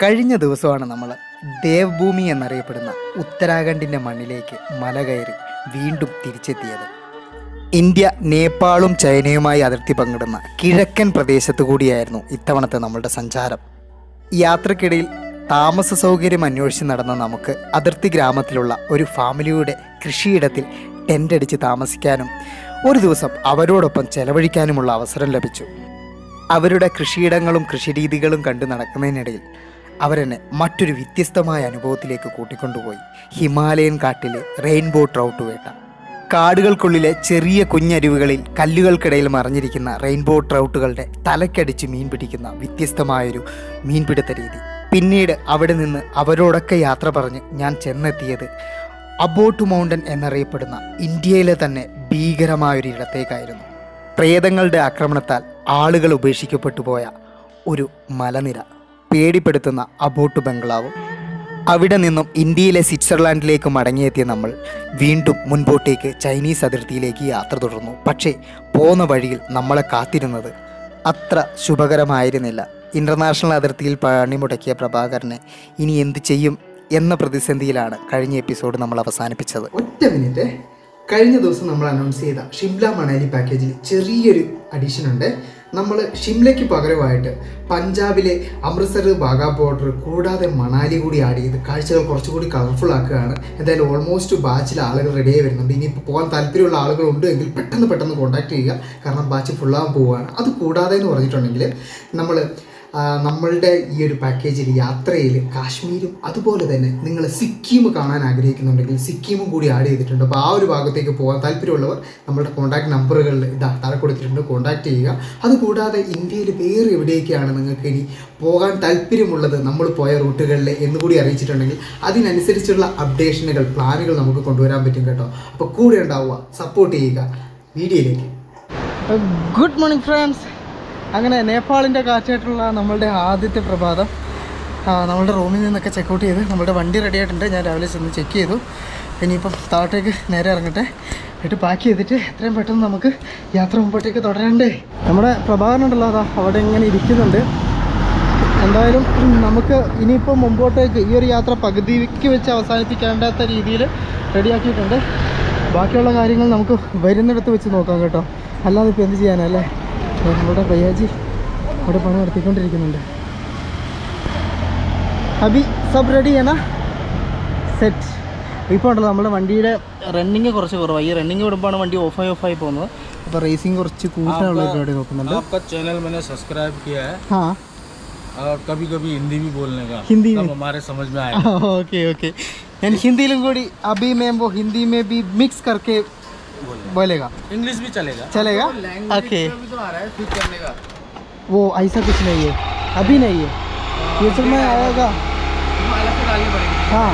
കഴിഞ്ഞ ദിവസമാണ് നമ്മൾ ദേവഭൂമി എന്നറിയപ്പെടുന്ന ഉത്തരാഖണ്ഡിൻ്റെ മണ്ണിലേക്ക് മല കയറി വീണ്ടും തിരിച്ചെത്തിയത് ഇന്ത്യ നേപ്പാളും ചൈനയുമായി അതിർത്തി പങ്കിടുന്ന കിഴക്കൻ പ്രദേശത്തു കൂടിയായിരുന്നു ഇത്തവണത്തെ നമ്മളുടെ സഞ്ചാരം യാത്രക്കിടയിൽ താമസ സൗകര്യം അന്വേഷിച്ച് നടന്ന നമുക്ക് അതിർത്തി ഗ്രാമത്തിലുള്ള ഒരു ഫാമിലിയുടെ കൃഷിയിടത്തിൽ ടെൻ്റ് അടിച്ച് താമസിക്കാനും ഒരു ദിവസം അവരോടൊപ്പം ചെലവഴിക്കാനുമുള്ള അവസരം ലഭിച്ചു അവരുടെ കൃഷിയിടങ്ങളും കൃഷിരീതികളും കണ്ടു നടക്കുന്നതിനിടയിൽ അവരെന്നെ മറ്റൊരു വ്യത്യസ്തമായ അനുഭവത്തിലേക്ക് കൂട്ടിക്കൊണ്ടുപോയി ഹിമാലയൻ കാട്ടിലെ റെയിൻബോ ട്രൗട്ട് വേട്ട കാടുകൾക്കുള്ളിലെ ചെറിയ കുഞ്ഞരുവികളിൽ കല്ലുകൾക്കിടയിൽ മറഞ്ഞിരിക്കുന്ന റെയിൻബോ ട്രൗട്ടുകളുടെ തലക്കടിച്ച് മീൻ പിടിക്കുന്ന വ്യത്യസ്തമായൊരു മീൻപിടുത്ത രീതി പിന്നീട് അവിടെ നിന്ന് അവരോടൊക്കെ യാത്ര പറഞ്ഞ് ഞാൻ ചെന്നെത്തിയത് അബോട്ട് മൗണ്ടൻ എന്നറിയപ്പെടുന്ന ഇന്ത്യയിലെ തന്നെ ഭീകരമായൊരു ഇടത്തേക്കായിരുന്നു പ്രേതങ്ങളുടെ ആക്രമണത്താൽ ആളുകൾ ഉപേക്ഷിക്കപ്പെട്ടു പോയ ഒരു മലനിര പേടിപ്പെടുത്തുന്ന അബോട്ട് ബംഗ്ലാവ് അവിടെ നിന്നും ഇന്ത്യയിലെ സ്വിറ്റ്സർലാൻഡിലേക്ക് മടങ്ങിയെത്തിയ നമ്മൾ വീണ്ടും മുൻപോട്ടേക്ക് ചൈനീസ് അതിർത്തിയിലേക്ക് യാത്ര തുടർന്നു പക്ഷേ പോന്ന വഴിയിൽ നമ്മളെ കാത്തിരുന്നത് അത്ര ശുഭകരമായിരുന്നില്ല ഇൻ്റർനാഷണൽ അതിർത്തിയിൽ പണിമുടക്കിയ പ്രഭാകരനെ ഇനി എന്ത് ചെയ്യും എന്ന പ്രതിസന്ധിയിലാണ് കഴിഞ്ഞ എപ്പിസോഡ് നമ്മൾ അവസാനിപ്പിച്ചത് ഒറ്റ മിനിറ്റ് കഴിഞ്ഞ ദിവസം നമ്മൾ അനൗൺസ് ചെയ്ത ഷിംല മണാലി പാക്കേജിൽ ചെറിയൊരു അഡീഷൻ ഉണ്ട് നമ്മൾ ഷിംലയ്ക്ക് പകരമായിട്ട് പഞ്ചാബിലെ അമൃത്സർ ബാഗാ ബോർഡർ കൂടാതെ മണാലി കൂടി ആഡ് ചെയ്ത് കാഴ്ചകൾ കുറച്ചുകൂടി കളർഫുൾ ആക്കുകയാണ് എന്തായാലും ഓൾമോസ്റ്റ് ബാച്ചിൽ ആളുകൾ റെഡിയായി വരുന്നുണ്ട് ഇനിയിപ്പോൾ പോകാൻ താല്പര്യമുള്ള ആളുകളുണ്ട് എങ്കിൽ പെട്ടെന്ന് പെട്ടെന്ന് കോൺടാക്ട് ചെയ്യുക കാരണം ബാച്ച് ഫുള്ളാകാൻ പോവുകയാണ് അത് കൂടാതെ എന്ന് പറഞ്ഞിട്ടുണ്ടെങ്കിൽ നമ്മൾ ആ, നമ്മളുടെ ഈ ഒരു പാക്കേജിൽ യാത്രയിൽ കാശ്മീരും അതുപോലെ തന്നെ നിങ്ങൾ സിക്കിം കാണാൻ ആഗ്രഹിക്കുന്നുണ്ടെങ്കിൽ സിക്കിമും കൂടി ആഡ് ചെയ്തിട്ടുണ്ട് അപ്പോൾ ആ ഒരു ഭാഗത്തേക്ക് പോകാൻ താല്പര്യമുള്ളവർ നമ്മളുടെ കോൺടാക്ട് നമ്പറുകളിൽ ഇതാ താഴെ കൊടുത്തിട്ടുണ്ട് കോൺടാക്ട് ചെയ്യുക അതുകൂടാതെ ഇന്ത്യയിൽ വേറെ എവിടേക്കാണ് നിങ്ങൾക്ക് ഇനി പോകാൻ താല്പര്യമുള്ളത് നമ്മൾ പോയ റൂട്ടുകളിൽ എന്നുകൂടി അറിയിച്ചിട്ടുണ്ടെങ്കിൽ അതിനനുസരിച്ചുള്ള അപ്ഡേഷനുകൾ പ്ലാനുകൾ നമുക്ക് കൊണ്ടുവരാൻ പറ്റും കേട്ടോ അപ്പോൾ കൂടെ ഉണ്ടാവുക സപ്പോർട്ട് ചെയ്യുക വീഡിയോയിലേക്ക് ഗുഡ് മോർണിംഗ് ഫ്രണ്ട്സ് അങ്ങനെ നേപ്പാളിൻ്റെ കാറ്റായിട്ടുള്ള നമ്മളുടെ ആദ്യത്തെ പ്രഭാതം ആ, നമ്മളുടെ റൂമിൽ നിന്നൊക്കെ ചെക്കൗട്ട് ചെയ്ത് നമ്മുടെ വണ്ടി റെഡി ആയിട്ടുണ്ട് ഞാൻ രാവിലെ ചെന്ന് ചെക്ക് ചെയ്തു ഇനിയിപ്പം താഴോട്ടേക്ക് നേരെ ഇറങ്ങട്ടെ എന്നിട്ട് പാക്ക് ചെയ്തിട്ട് എത്രയും പെട്ടെന്ന് നമുക്ക് യാത്ര മുമ്പോട്ടേക്ക് തുടരണ്ടേ നമ്മുടെ പ്രഭാകരനുണ്ടല്ലോ അതാ അവിടെ ഇങ്ങനെ ഇരിക്കുന്നുണ്ട് എന്തായാലും നമുക്ക് ഇനിയിപ്പം മുമ്പോട്ടേക്ക് ഈ ഒരു യാത്ര പകുതിക്ക് വെച്ച് അവസാനിപ്പിക്കേണ്ടാത്ത രീതിയിൽ റെഡിയാക്കിയിട്ടുണ്ട് ബാക്കിയുള്ള കാര്യങ്ങൾ നമുക്ക് വരുന്നിടത്ത് വെച്ച് നോക്കാം കേട്ടോ അല്ലാതെ ഇപ്പോൾ എന്ത് ചെയ്യാനല്ലേ നമ്മുടെ ഭയ്യാജി അവിടെ പണി നടത്തിക്കൊണ്ടിരിക്കുന്നുണ്ട് അബി സബ് റെഡി ആണ് സെറ്റ് ഇപ്പോൾ ഉണ്ടല്ലോ നമ്മുടെ വണ്ടിയുടെ റണ്ണിങ് കുറച്ച് കുറവാണ് ഈ റണ്ണിങ് വിടുമ്പോഴാണ് വണ്ടി ഓഫായി ഓഫായി പോകുന്നത് അപ്പോൾ റേസിംഗ് കുറച്ച് കൂട്ടാനുള്ള പരിപാടി നോക്കുന്നുണ്ട് आपका चैनल मैंने सब्सक्राइब किया है हाँ और कभी कभी हिंदी भी बोलने का हिंदी तब में हमारे समझ में आएगा ഓക്കെ ഓക്കെ ഞാൻ ഹിന്ദിയിലും കൂടി അബി में वो हिंदी में भी मिक्स करके बोलेगा इंग्लिश भी चलेगा चलेगा ओके तो आ रहा है ठीक करने का वो ऐसा कुछ नहीं है अभी नहीं है फ्यूचर में आएगा अलग से डालनी पड़ेगी ആ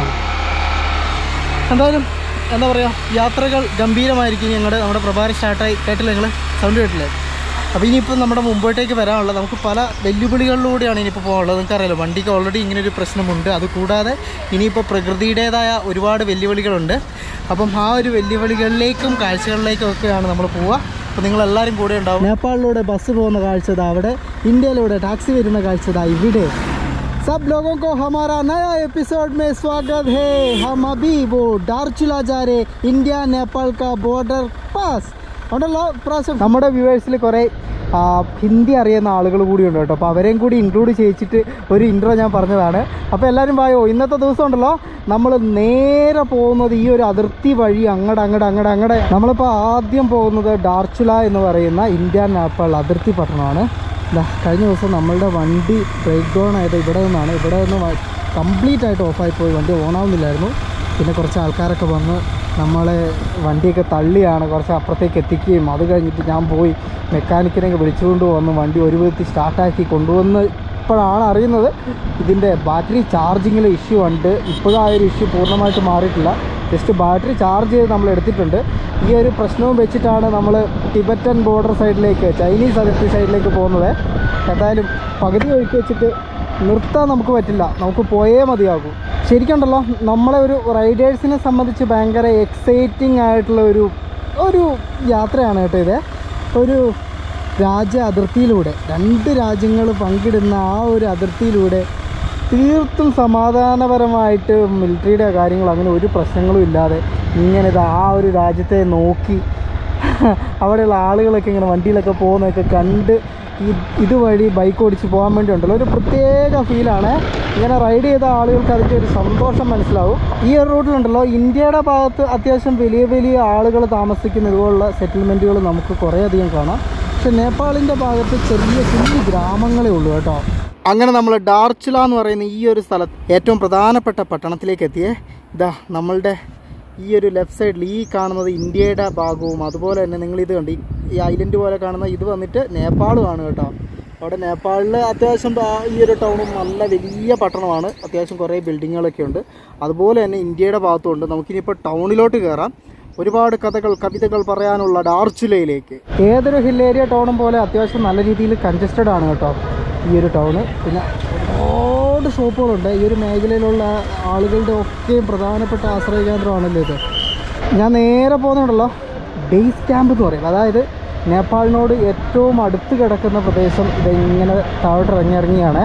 എന്തായാലും എന്താ പറയുക യാത്രകൾ ഗംഭീരമായിരിക്കും ഞങ്ങളുടെ നമ്മുടെ പ്രഭാരം സ്റ്റാർട്ടായി കേട്ടില്ല നിങ്ങൾ സൗണ്ട് കേട്ടില്ലേ അപ്പോൾ ഇനിയിപ്പോൾ നമ്മുടെ മുമ്പോട്ടേക്ക് വരാനുള്ള നമുക്ക് പല വെല്ലുവിളികളിലൂടെയാണ് ഇനിയിപ്പോൾ പോകാനുള്ളത് നിങ്ങൾക്കറിയാലോ വണ്ടിക്ക് ഓൾറെഡി ഇങ്ങനൊരു പ്രശ്നമുണ്ട് അതുകൂടാതെ ഇനിയിപ്പോൾ പ്രകൃതിയുടേതായ ഒരുപാട് വെല്ലുവിളികളുണ്ട് അപ്പം ആ ഒരു വെല്ലുവിളികളിലേക്കും കാഴ്ചകളിലേക്കും ഒക്കെയാണ് നമ്മൾ പോവുക അപ്പോൾ നിങ്ങളെല്ലാവരും കൂടെ ഉണ്ടാവും നേപ്പാളിലൂടെ ബസ് പോകുന്ന കാഴ്ച ഇതാ അവിടെ ഇന്ത്യയിലൂടെ ടാക്സി വരുന്ന കാഴ്ച ഇതാ ഇവിടെ सब लोगों को हमारा नया एपिसोड में स्वागत है हम अभी वो ഡാർച്ചുല जा रहे ഇന്ത്യ നേപ്പാൾ का ബോർഡർ പാസ് ഉണ്ടല്ലോ പ്രാവശ്യം നമ്മുടെ വ്യൂവേഴ്സിൽ കുറേ ആ, ഹിന്ദി അറിയുന്ന ആളുകൾ കൂടിയുണ്ട് കേട്ടോ അപ്പോൾ അവരെയും കൂടി ഇൻക്ലൂഡ് ചെയ്യിച്ചിട്ട് ഒരു ഇൻട്രോ ഞാൻ പറഞ്ഞതാണ് അപ്പോൾ എല്ലാവരും വായോ ഇന്നത്തെ ദിവസം ഉണ്ടല്ലോ നമ്മൾ നേരെ പോകുന്നത് ഈ ഒരു അതിർത്തി വഴി അങ്ങടെ അങ്ങടെ അങ്ങടെ അങ്ങടെ നമ്മളിപ്പോൾ ആദ്യം പോകുന്നത് ഡാർച്ചുല എന്ന് പറയുന്ന ഇന്ത്യ നേപ്പാൾ അതിർത്തി പട്ടണമാണ് ദാ കഴിഞ്ഞ ദിവസം നമ്മളുടെ വണ്ടി ബ്രേക്ക് ഡൗൺ ആയത് ഇവിടെ നിന്നാണ് ഇവിടെ നിന്ന് കംപ്ലീറ്റ് ആയിട്ട് ഓഫായി പോയി വണ്ടി ഓണാവുന്നില്ലായിരുന്നു പിന്നെ കുറച്ച് ആൾക്കാരൊക്കെ വന്ന് നമ്മളെ വണ്ടിയൊക്കെ തള്ളിയാണ് കുറച്ച് അപ്പുറത്തേക്ക് എത്തിക്കുകയും അത് കഴിഞ്ഞിട്ട് ഞാൻ പോയി മെക്കാനിക്കിനെയൊക്കെ വിളിച്ചുകൊണ്ട് വന്ന് വണ്ടി ഒരു വിധത്തിൽ സ്റ്റാർട്ടാക്കി കൊണ്ടുവന്ന് ഇപ്പോഴാണ് അറിയുന്നത് ഇതിൻ്റെ ബാറ്ററി ചാർജിങ്ങിൽ ഇഷ്യൂ ഉണ്ട് ഇപ്പോഴും ആ ഒരു ഇഷ്യൂ പൂർണ്ണമായിട്ട് മാറിയിട്ടില്ല ജസ്റ്റ് ബാറ്ററി ചാർജ് ചെയ്ത് നമ്മൾ എടുത്തിട്ടുണ്ട് ഈ ഒരു പ്രശ്നവും വെച്ചിട്ടാണ് നമ്മൾ ടിബറ്റൻ ബോർഡർ സൈഡിലേക്ക് ചൈനീസ് അതിർത്തി സൈഡിലേക്ക് പോകുന്നത് എന്തായാലും പകുതി ഒഴുക്കി വെച്ചിട്ട് നിർത്താൻ നമുക്ക് പറ്റില്ല നമുക്ക് പോയേ മതിയാകൂ ശരിക്കുണ്ടല്ലോ നമ്മളെ ഒരു റൈഡേഴ്സിനെ സംബന്ധിച്ച് ഭയങ്കര എക്സൈറ്റിംഗ് ആയിട്ടുള്ള ഒരു ഒരു യാത്രയാണ് കേട്ടോ ഇത് ഒരു രാജ്യ അതിർത്തിയിലൂടെ രണ്ട് രാജ്യങ്ങൾ പങ്കിടുന്ന ആ ഒരു അതിർത്തിയിലൂടെ തീർത്തും സമാധാനപരമായിട്ട് മിലിറ്ററിയുടെ കാര്യങ്ങൾ അങ്ങനെ ഒരു പ്രശ്നങ്ങളും ഇല്ലാതെ ഇങ്ങനെ ഇത് ആ ഒരു രാജ്യത്തെ നോക്കി അവിടെയുള്ള ആളുകളൊക്കെ ഇങ്ങനെ വണ്ടിയിലൊക്കെ പോകുന്നതൊക്കെ കണ്ട് ഈ ഇതുവഴി ബൈക്ക് ഓടിച്ച് പോകാൻ വേണ്ടി ഉണ്ടല്ലോ ഒരു പ്രത്യേക ഫീലാണ് ഇങ്ങനെ റൈഡ് ചെയ്ത ആളുകൾക്ക് അതിൻ്റെ ഒരു സന്തോഷം മനസ്സിലാവും ഈ ഒരു റൂട്ടിലുണ്ടല്ലോ ഇന്ത്യയുടെ ഭാഗത്ത് അത്യാവശ്യം വലിയ വലിയ ആളുകൾ താമസിക്കുന്ന ഇതുപോലുള്ള സെറ്റിൽമെൻറ്റുകൾ നമുക്ക് കുറേയധികം കാണാം പക്ഷെ നേപ്പാളിൻ്റെ ഭാഗത്ത് ചെറിയ കുഞ്ഞു ഗ്രാമങ്ങളേ ഉള്ളൂ കേട്ടോ അങ്ങനെ നമ്മൾ ഡാർച്ചുല എന്ന് പറയുന്ന ഈ ഒരു സ്ഥലത്ത് ഏറ്റവും പ്രധാനപ്പെട്ട പട്ടണത്തിലേക്ക് എത്തിയേ ഇതാ നമ്മളുടെ ഈ ഒരു ലെഫ്റ്റ് സൈഡിൽ ഈ കാണുന്നത് ഇന്ത്യയുടെ ഭാഗവും അതുപോലെ തന്നെ നിങ്ങൾ ഇത് കണ്ട് ഈ- ഈ ഐലൻഡ് പോലെ കാണുന്ന ഇത് വന്നിട്ട് നേപ്പാളുമാണ് കേട്ടോ അവിടെ നേപ്പാളിൽ അത്യാവശ്യം ദാ- ഈ ഒരു ടൗണും നല്ല വലിയ പട്ടണമാണ് അത്യാവശ്യം കുറേ ബിൽഡിങ്ങുകളൊക്കെ ഉണ്ട് അതുപോലെ തന്നെ ഇന്ത്യയുടെ ഭാഗത്തുണ്ട് നമുക്കിനിപ്പോൾ ടൗണിലോട്ട് കയറാം ഒരുപാട് കഥകൾ കവിതകൾ പറയാനുള്ള ഡാർച്ചുലയിലേക്ക് ഏതൊരു ഹിൽ ഏരിയ ടൗണും പോലെ അത്യാവശ്യം നല്ല രീതിയിൽ കൺജസ്റ്റഡ് ആണ് കേട്ടോ ഈ ഒരു ടൗണ് പിന്നെ ഒരുപാട് ഷോപ്പുകളുണ്ട് ഈ ഒരു മേഖലയിലുള്ള ആളുകളുടെ ഒക്കെയും പ്രധാനപ്പെട്ട ആശ്രയ കേന്ദ്രമാണല്ലോ ഇത് ഞാൻ നേരെ പോകുന്നുണ്ടല്ലോ ബേസ് ക്യാമ്പ് എന്ന് പറയും അതായത് നേപ്പാളിനോട് ഏറ്റവും അടുത്ത് കിടക്കുന്ന പ്രദേശം ഇതിങ്ങനെ താഴോട്ട് ഇറങ്ങിയിറങ്ങിയാണ്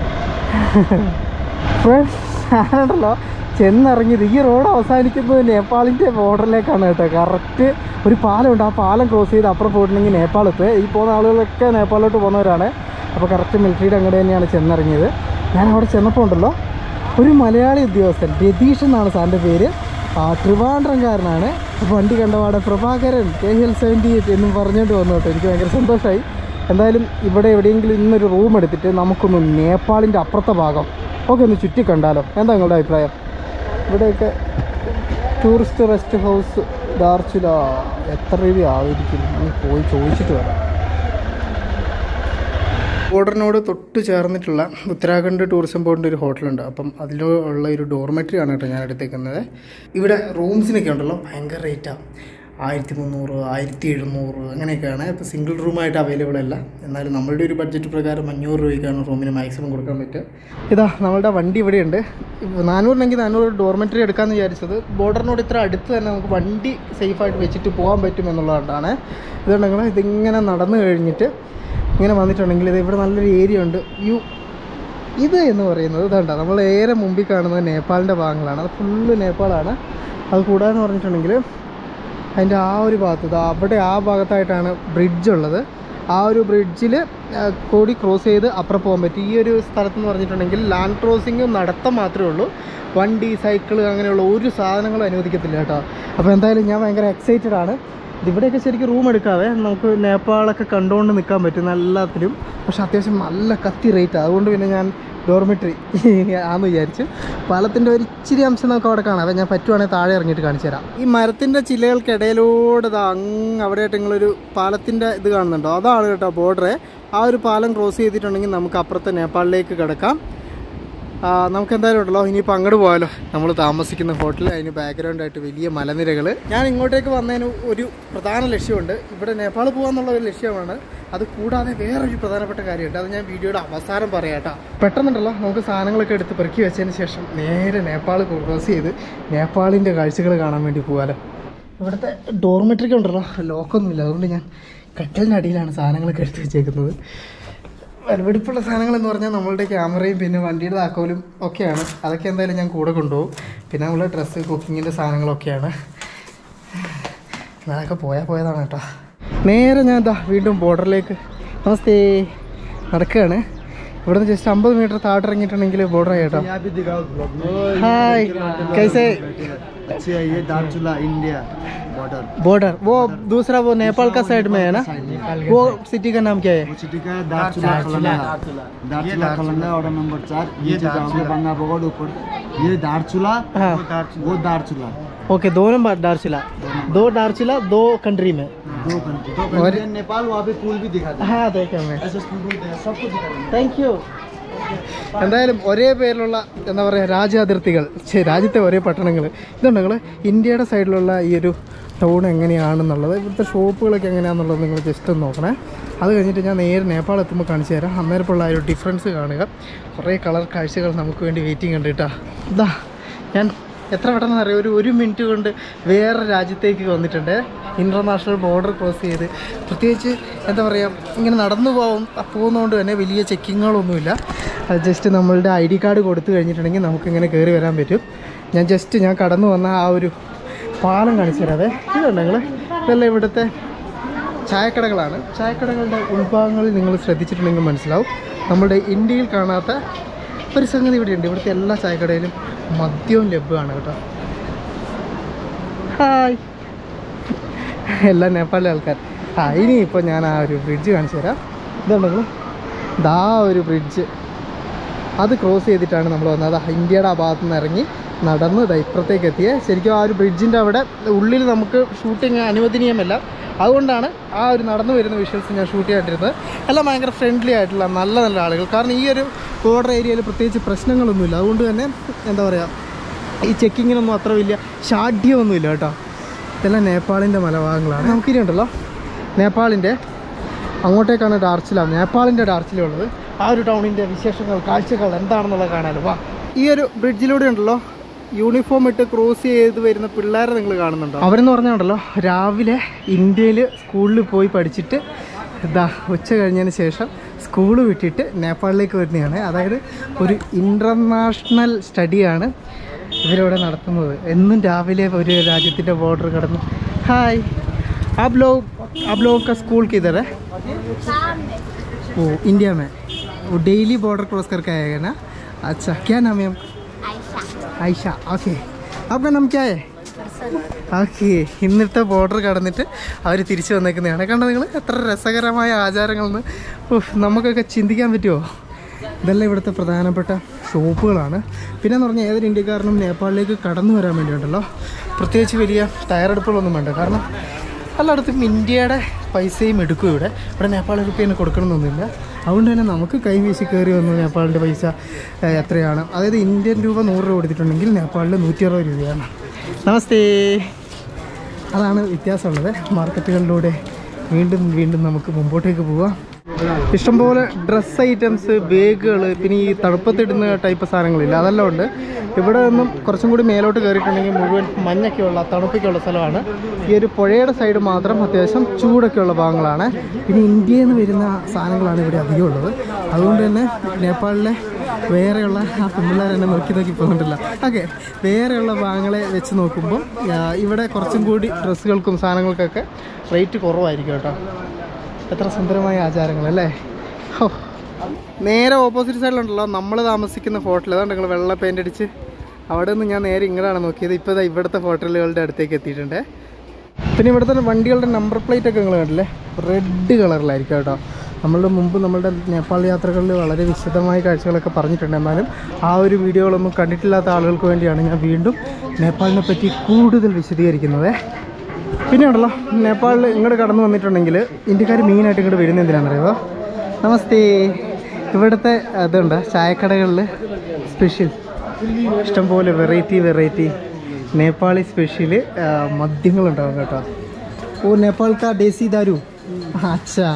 ഫ്രണ്ട്സ് ഞാനുണ്ടല്ലോ ചെന്നിറങ്ങിയത് ഈ റോഡ് അവസാനിക്കുന്നത് നേപ്പാളിൻ്റെ ബോർഡറിലേക്കാണ് കേട്ടോ കറക്റ്റ് ഒരു പാലമുണ്ട് ആ പാലം ക്രോസ് ചെയ്ത് അപ്പുറം പോയിട്ടുണ്ടെങ്കിൽ നേപ്പാൾ എത്തുക ഈ പോകുന്ന ആളുകളൊക്കെ നേപ്പാളിലോട്ട് പോകുന്നവരാണ് അപ്പോൾ കറക്റ്റ് മിലിറ്ററിയുടെ അങ്ങോട്ട് തന്നെയാണ് ചെന്നിറങ്ങിയത് ഞാൻ അവിടെ ചെന്നപ്പോൾ ഉണ്ടല്ലോ ഒരു മലയാളി ഉദ്യോഗസ്ഥൻ രതീഷ് എന്നാണ് സാറിൻ്റെ പേര് ആ ട്രിവാൻഡ്രംകാരനാണ് വണ്ടി കണ്ടപാടെ Prabhakaran K L seventy eight എന്നും പറഞ്ഞുകൊണ്ട് വന്നു കേട്ടോ എനിക്ക് ഭയങ്കര സന്തോഷമായി എന്തായാലും ഇവിടെ എവിടെയെങ്കിലും ഇന്നൊരു റൂം എടുത്തിട്ട് നമുക്കൊന്ന് നേപ്പാളിൻ്റെ അപ്പുറത്തെ ഭാഗം ഒക്കെ ഒന്ന് ചുറ്റി കണ്ടാലോ എന്താ നിങ്ങളുടെ അഭിപ്രായം ഇവിടെയൊക്കെ ടൂറിസ്റ്റ് റെസ്റ്റ് ഹൗസ് ദാർച്ചുല എത്ര രൂപ ആയിരിക്കും ഒന്ന് പോയി ചോദിച്ചിട്ട് വരാം ബോർഡറിനോട് തൊട്ട് ചേർന്നിട്ടുള്ള ഉത്തരാഖണ്ഡ് ടൂറിസം ബോർഡിൻ്റെ ഒരു ഹോട്ടലുണ്ട് അപ്പം അതിലുള്ള ഒരു ഡോർമെറ്ററി ആണ് കേട്ടോ ഞാൻ എടുത്തേക്കുന്നത് ഇവിടെ റൂംസിനൊക്കെ ഉണ്ടല്ലോ ഭയങ്കര റേറ്റാണ് ആയിരത്തി മുന്നൂറ് ആയിരത്തി എഴുന്നൂറ് അങ്ങനെയൊക്കെയാണ് ഇപ്പോൾ സിംഗിൾ റൂമായിട്ട് അവൈലബിൾ അല്ല എന്നാലും നമ്മളുടെ ഒരു ബഡ്ജറ്റ് പ്രകാരം അഞ്ഞൂറ് രൂപയ്ക്കാണ് റൂമിന് മാക്സിമം കൊടുക്കാൻ പറ്റുക ഇതാ നമ്മളുടെ വണ്ടി ഇവിടെയുണ്ട് നാനൂറിനെങ്കിൽ നാനൂറ് ഡോർമെറ്ററി എടുക്കാമെന്ന് വിചാരിച്ചത് ബോർഡറിനോട് ഇത്ര അടുത്ത് തന്നെ നമുക്ക് വണ്ടി സേഫായിട്ട് വെച്ചിട്ട് പോകാൻ പറ്റും എന്നുള്ളതുകൊണ്ടാണ് ഇതുകൊണ്ടെങ്കിൽ ഇതിങ്ങനെ നടന്നു കഴിഞ്ഞിട്ട് ഇങ്ങനെ വന്നിട്ടുണ്ടെങ്കിൽ ഇത് ഇവിടെ നല്ലൊരു ഏരിയ ഉണ്ട് യു ഇത് എന്ന് പറയുന്നത് ഇതാണ്ട നമ്മൾ ഏറെ മുമ്പിൽ കാണുന്നത് നേപ്പാളിൻ്റെ ഭാഗങ്ങളാണ് അത് ഫുള്ള് നേപ്പാളാണ് അത് കൂടാതെ പറഞ്ഞിട്ടുണ്ടെങ്കിൽ അതിൻ്റെ ആ ഒരു ഭാഗത്ത് ഇത് അവിടെ ആ ഭാഗത്തായിട്ടാണ് ബ്രിഡ്ജ് ഉള്ളത് ആ ഒരു ബ്രിഡ്ജിൽ കൂടി ക്രോസ് ചെയ്ത് അപ്പുറം പോകാൻ പറ്റും ഈ ഒരു സ്ഥലത്തെന്ന് പറഞ്ഞിട്ടുണ്ടെങ്കിൽ ലാൻഡ് ക്രോസിങ് നടത്തം മാത്രമേ ഉള്ളൂ വണ്ടി സൈക്കിൾ അങ്ങനെയുള്ള ഒരു സാധനങ്ങളും അനുവദിക്കത്തില്ല കേട്ടോ അപ്പോൾ എന്തായാലും ഞാൻ ഭയങ്കര എക്സൈറ്റഡ് ആണ് ഇവിടെയൊക്കെ ശരിക്കും റൂം എടുക്കാതെ നമുക്ക് നേപ്പാളൊക്കെ കണ്ടുകൊണ്ട് നിൽക്കാൻ പറ്റും എല്ലാത്തിനും പക്ഷെ അത്യാവശ്യം നല്ല കത്തി റേറ്റ് അതുകൊണ്ട് പിന്നെ ഞാൻ ഡോർമെട്രി ആന്ന് വിചാരിച്ചു പാലത്തിൻ്റെ ഒരു ഇച്ചിരി അംശം നമുക്ക് അവിടെ കാണാം അപ്പോൾ ഞാൻ പറ്റുവാണെങ്കിൽ താഴെ ഇറങ്ങിയിട്ട് കാണിച്ചു തരാം ഈ മരത്തിൻ്റെ ചിലകൾക്കിടയിലൂടെ ഇതാ അങ്ങ് അവിടെയായിട്ട് നിങ്ങളൊരു പാലത്തിൻ്റെ ഇത് കാണുന്നുണ്ടോ അതാണ് കേട്ടോ ബോർഡർ ആ ഒരു പാലം ക്രോസ് ചെയ്തിട്ടുണ്ടെങ്കിൽ നമുക്ക് അപ്പുറത്തെ നേപ്പാളിലേക്ക് കിടക്കാം ആ, നമുക്ക് എന്തായാലും ഉണ്ടല്ലോ ഇനിയിപ്പോൾ അങ്ങോട്ട് പോകാലോ നമ്മൾ താമസിക്കുന്ന ഹോട്ടൽ അതിന് ബാക്ക്ഗ്രൗണ്ട് ആയിട്ട് വലിയ മലനിരകൾ ഞാൻ ഇങ്ങോട്ടേക്ക് വന്നതിന് ഒരു പ്രധാന ലക്ഷ്യമുണ്ട് ഇവിടെ നേപ്പാൾ പോകാന്നുള്ള ഒരു ലക്ഷ്യമാണ് അത് കൂടാതെ വേറൊരു പ്രധാനപ്പെട്ട കാര്യമുണ്ട് അത് ഞാൻ വീഡിയോയുടെ അവസാനം പറയാം കേട്ടോ പെട്ടെന്നുണ്ടല്ലോ നമുക്ക് സാധനങ്ങളൊക്കെ എടുത്ത് പെറുക്കി വെച്ചതിന് ശേഷം നേരെ നേപ്പാൾ ക്രോസ് ചെയ്ത് നേപ്പാളിൻ്റെ കാഴ്ചകൾ കാണാൻ വേണ്ടി പോകാലോ ഇവിടുത്തെ ഡോർമെട്രിക്ക് ഉണ്ടല്ലോ ലോക്കൊന്നുമില്ല അതുകൊണ്ട് ഞാൻ കട്ടലിൻ്റെ അടിയിലാണ് സാധനങ്ങളൊക്കെ എടുത്ത് വെച്ചേക്കുന്നത് വിലപിടിപ്പുള്ള സാധനങ്ങൾ എന്ന് പറഞ്ഞാൽ നമ്മളുടെ ക്യാമറയും പിന്നെ വണ്ടിയുടെ താക്കോലും ഒക്കെയാണ് അതൊക്കെ എന്തായാലും ഞാൻ കൂടെ കൊണ്ടുപോകും പിന്നെ നമ്മളുടെ ഡ്രസ്സ് കുക്കിങ്ങിൻ്റെ സാധനങ്ങളൊക്കെയാണ് അതൊക്കെ പോയാൽ പോയതാണ് കേട്ടോ നേരെ ഞാൻ എന്താ വീണ്ടും ബോർഡറിലേക്ക് നമസ്തേ നടക്കുകയാണ് ഇവിടുന്ന് ജസ്റ്റ് അമ്പത് മീറ്റർ താഴെ ഇറങ്ങിയിട്ടുണ്ടെങ്കിൽ ബോർഡർ ആയി കേട്ടോ यहाँ भी दिखाओ ब्लॉग में ഹായ് കൈസേ अच्छी है ये दारचूला इंडिया बॉर्डर बॉर्डर वो दूसरा वो नेपाल का साइड में है ना वो सिटी का नाम क्या है वो सिटी का है दारचूला खलंगा दारचूला खलंगा ऑर्डर नंबर चार ये जाओगे बंगा बगड़ ऊपर ये दारचूला हाँ वो दारचूला ओके दोनों बार डारचिला दो डारचिला दो कंट्री में दो कंट्री दो कंट्री है, नेपाल वहाँ पे पुल भी दिखा दे हाँ देखे मैं ऐसे पुल दिखा सबको दिखा देंगे താങ്ക് യു എന്തായാലും ഒരേ പേരിലുള്ള എന്താ പറയുക രാജ്യാതിർത്തികൾ ഛെ, രാജ്യത്തെ ഒരേ പട്ടണങ്ങൾ ഇതുണ്ട് നിങ്ങൾ ഇന്ത്യയുടെ സൈഡിലുള്ള ഈ ഒരു ടൗൺ എങ്ങനെയാണെന്നുള്ളത് ഇവിടുത്തെ ഷോപ്പുകളൊക്കെ എങ്ങനെയാണെന്നുള്ളത് നിങ്ങൾ ജസ്റ്റ് ഒന്ന് നോക്കണേ അത് കഴിഞ്ഞിട്ട് ഞാൻ നേരെ നേപ്പാൾ എത്തുമ്പോൾ കാണിച്ചു തരാം അന്നേരപ്പുള്ള ആ ഒരു ഡിഫറൻസ് കാണുക കുറേ കളർ കാഴ്ചകൾ നമുക്ക് വേണ്ടി വെയിറ്റിംഗ് ഉണ്ട് കേട്ടോ ഇതാ ഞാൻ എത്ര പെട്ടെന്ന് അറിയാം ഒരു ഒരു മിനിറ്റ് കൊണ്ട് വേറെ രാജ്യത്തേക്ക് വന്നിട്ടുണ്ട് ഇൻ്റർനാഷണൽ ബോർഡർ ക്രോസ് ചെയ്ത് പ്രത്യേകിച്ച് എന്താ പറയുക ഇങ്ങനെ നടന്നു പോകും പോകുന്നതുകൊണ്ട് തന്നെ വലിയ ചെക്കിങ്ങുകളൊന്നുമില്ല ജസ്റ്റ് നമ്മളുടെ ഐ ഡി കാർഡ് കൊടുത്തു കഴിഞ്ഞിട്ടുണ്ടെങ്കിൽ നമുക്കിങ്ങനെ കയറി വരാൻ പറ്റും ഞാൻ ജസ്റ്റ് ഞാൻ കടന്നു വന്ന ആ ഒരു പാലം കാണിച്ചു തരാവേ ഇതുണ്ട് നിങ്ങൾ ഇതെല്ലാം ഇവിടുത്തെ ചായക്കടകളാണ് ചായക്കടകളുടെ ഉൾഭാഗങ്ങളിൽ നിങ്ങൾ ശ്രദ്ധിച്ചിട്ടുണ്ടെങ്കിൽ മനസ്സിലാവും നമ്മുടെ ഇന്ത്യയിൽ കാണാത്ത ഒരു സംഗതി ഇവിടെയുണ്ട് ഇവിടുത്തെ എല്ലാ ചായക്കടയിലും മദ്യവും ലഭ്യമാണ് കേട്ടോ ഹായ് എല്ലാം നേപ്പാളിലെ ആൾക്കാർ ആ ഇനി ഇപ്പോൾ ഞാൻ ആ ഒരു ബ്രിഡ്ജ് കാണിച്ചു തരാം ഇതുണ്ടെങ്കിൽ ദാ ഒരു ബ്രിഡ്ജ് അത് ക്രോസ് ചെയ്തിട്ടാണ് നമ്മൾ വന്നത് അത് ഇന്ത്യയുടെ ആ ഭാഗത്ത് നിന്ന് ഇറങ്ങി നടന്ന് ദാ ഇപ്പുറത്തേക്ക് എത്തിയ ശരിക്കും ആ ഒരു ബ്രിഡ്ജിൻ്റെ അവിടെ ഉള്ളിൽ നമുക്ക് ഷൂട്ടിങ് അനുവദനീയമല്ല അതുകൊണ്ടാണ് ആ ഒരു നടന്നു വരുന്ന വിഷ്വൽസ് ഞാൻ ഷൂട്ട് ചെയ്യാണ്ടിരുന്നത് എല്ലാം ഭയങ്കര ഫ്രണ്ട്ലി ആയിട്ടുള്ള നല്ല നല്ല ആളുകൾ കാരണം ഈ ഒരു ബോർഡർ ഏരിയയിൽ പ്രത്യേകിച്ച് പ്രശ്നങ്ങളൊന്നുമില്ല അതുകൊണ്ട് തന്നെ എന്താ പറയുക ഈ ചെക്കിങ്ങിനൊന്നും അത്ര വലിയ ഷാഠ്യമൊന്നുമില്ല കേട്ടോ ഇതെല്ലാം നേപ്പാളിൻ്റെ മലഭാഗങ്ങളാണ് നമുക്കിനി ഉണ്ടല്ലോ നേപ്പാളിൻ്റെ അങ്ങോട്ടേക്കാണ് ഡാർച്ചിലാം നേപ്പാളിൻ്റെ ഡാർച്ചിലുള്ളത് ആ ഒരു ടൗണിൻ്റെ വിശേഷങ്ങൾ കാഴ്ചകൾ എന്താണെന്നുള്ളത് കാണാലോ വാ ഈ ഒരു ബ്രിഡ്ജിലൂടെ ഉണ്ടല്ലോ യൂണിഫോം ഇട്ട് ക്രോസ് ചെയ്ത് വരുന്ന പിള്ളേരെ നിങ്ങൾ കാണുന്നുണ്ടോ അവരെന്ന് പറഞ്ഞാൽ രാവിലെ ഇന്ത്യയിൽ സ്കൂളിൽ പോയി പഠിച്ചിട്ട് ഇതാ ഉച്ച കഴിഞ്ഞതിന് ശേഷം സ്കൂൾ വിട്ടിട്ട് നേപ്പാളിലേക്ക് വരുന്നതാണ് അതായത് ഒരു ഇൻ്റർനാഷണൽ സ്റ്റഡിയാണ് ഇവരിവിടെ നടത്തുന്നത് എന്നും രാവിലെ ഒരു രാജ്യത്തിൻ്റെ ബോർഡർ കടന്ന് ഹായ് आप लोग आप लोगों का स्कूल किधर है वो इंडिया में वो डेली बॉर्डर क्रॉस करके आएगा ना अच्छा क्या नाम है आपका आयशा ओके आपका नाम क्या है ഓക്കെ ഇന്നത്തെ ബോർഡർ കടന്നിട്ട് അവർ തിരിച്ചു വന്നേക്കുന്നതാണ് കണ്ടോ നിങ്ങൾ എത്ര രസകരമായ ആചാരങ്ങളെന്ന് ഉഫ്, നമുക്കൊക്കെ ചിന്തിക്കാൻ പറ്റുമോ ഇതെല്ലാം ഇവിടുത്തെ പ്രധാനപ്പെട്ട ഷോപ്പുകളാണ് പിന്നെ എന്ന് പറഞ്ഞാൽ ഏതൊരു ഇന്ത്യക്കാരനും നേപ്പാളിലേക്ക് കടന്നു വരാൻ വേണ്ടിയുണ്ടല്ലോ പ്രത്യേകിച്ച് വലിയ തയ്യാറെടുപ്പുകളൊന്നും വേണ്ട കാരണം എല്ലായിടത്തും ഇന്ത്യയുടെ പൈസയും എടുക്കും ഇവിടെ ഇവിടെ നേപ്പാൾ റുപ്യേന് കൊടുക്കണമെന്നൊന്നുമില്ല അതുകൊണ്ട് തന്നെ നമുക്ക് കൈ വീശി കയറി വന്നു നേപ്പാളിൻ്റെ പൈസ ഏഹ്, എത്രയാണ് അതായത് ഇന്ത്യൻ രൂപ നൂറ് രൂപ കൊടുത്തിട്ടുണ്ടെങ്കിൽ നേപ്പാളിൽ നൂറ്റി അറുപത് രൂപയാണ് നമസ്തേ അതാണ് വ്യത്യാസമുള്ളത് മാർക്കറ്റുകളിലൂടെ വീണ്ടും വീണ്ടും നമുക്ക് മുമ്പോട്ടേക്ക് പോവാം ഇഷ്ടംപോലെ ഡ്രസ്സ് ഐറ്റംസ് ബാഗുകൾ പിന്നെ ഈ തണുപ്പത്തിടുന്ന ടൈപ്പ് സാധനങ്ങളില്ല അതെല്ലാം ഉണ്ട് ഇവിടെ നിന്നും കുറച്ചും കൂടി മേലോട്ട് കയറിയിട്ടുണ്ടെങ്കിൽ മുഴുവൻ മഞ്ഞൊക്കെയുള്ള തണുപ്പൊക്കെയുള്ള സ്ഥലമാണ് ഈ ഒരു പുഴയുടെ സൈഡ് മാത്രം അത്യാവശ്യം ചൂടൊക്കെയുള്ള ഭാഗങ്ങളാണ് പിന്നെ ഇന്ത്യയിൽ നിന്ന് വരുന്ന സാധനങ്ങളാണ് ഇവിടെ അധികം ഉള്ളത് അതുകൊണ്ട് തന്നെ നേപ്പാളിലെ വേറെയുള്ള ആ പിള്ളേർ എന്നെ നോക്കി നോക്കി പോകുന്നുണ്ടല്ലോ ഓക്കെ വേറെയുള്ള ഭാഗങ്ങളെ വെച്ച് നോക്കുമ്പോൾ ആ, ഇവിടെ കുറച്ചും കൂടി ഡ്രസ്സുകൾക്കും സാധനങ്ങൾക്കൊക്കെ റേറ്റ് കുറവായിരിക്കും കേട്ടോ എത്ര സുന്ദരമായ ആചാരങ്ങൾ അല്ലേ ഹോ നേരെ ഓപ്പോസിറ്റ് സൈഡിലുണ്ടല്ലോ നമ്മൾ താമസിക്കുന്ന ഹോട്ടൽ അതാണ് നിങ്ങൾ വെള്ള പെയിൻ്റ് അടിച്ച് അവിടെ നിന്ന് ഞാൻ നേരെ ഇങ്ങനെയാണ് നോക്കിയത് ഇപ്പോൾ ദാ ഇവിടുത്തെ ഹോട്ടലുകളുടെ അടുത്തേക്ക് എത്തിയിട്ടുണ്ട് പിന്നെ ഇവിടുത്തെ വണ്ടികളുടെ നമ്പർ പ്ലേറ്റ് ഒക്കെ നിങ്ങൾ കണ്ടില്ലേ റെഡ് കളറിലായിരിക്കും കേട്ടോ നമ്മളുടെ മുമ്പ് നമ്മളുടെ നേപ്പാൾ യാത്രകളിൽ വളരെ വിശദമായ കാഴ്ചകളൊക്കെ പറഞ്ഞിട്ടുണ്ട് എന്നാലും ആ ഒരു വീഡിയോകളൊന്നും കണ്ടിട്ടില്ലാത്ത ആളുകൾക്ക് വേണ്ടിയാണ് ഞാൻ വീണ്ടും നേപ്പാളിനെ പറ്റി കൂടുതൽ വിശദീകരിക്കുന്നത് പിന്നെ ഉണ്ടല്ലോ നേപ്പാളിൽ ഇങ്ങോട്ട് കടന്നു വന്നിട്ടുണ്ടെങ്കിൽ ഇന്ത്യക്കാർ മെയിനായിട്ട് ഇങ്ങോട്ട് വരുന്നത് എന്തിനാണെന്നറിയോ നമസ്തേ ഇവിടുത്തെ അതുണ്ട് ചായക്കടകളിൽ സ്പെഷ്യൽ ഇഷ്ടംപോലെ വെറൈറ്റി വെറൈറ്റി നേപ്പാളി സ്പെഷ്യൽ മദ്യങ്ങളുണ്ടാവും കേട്ടോ ഓ നേപ്പാൾ കാ ദേശി ദാരു അച്ഛാ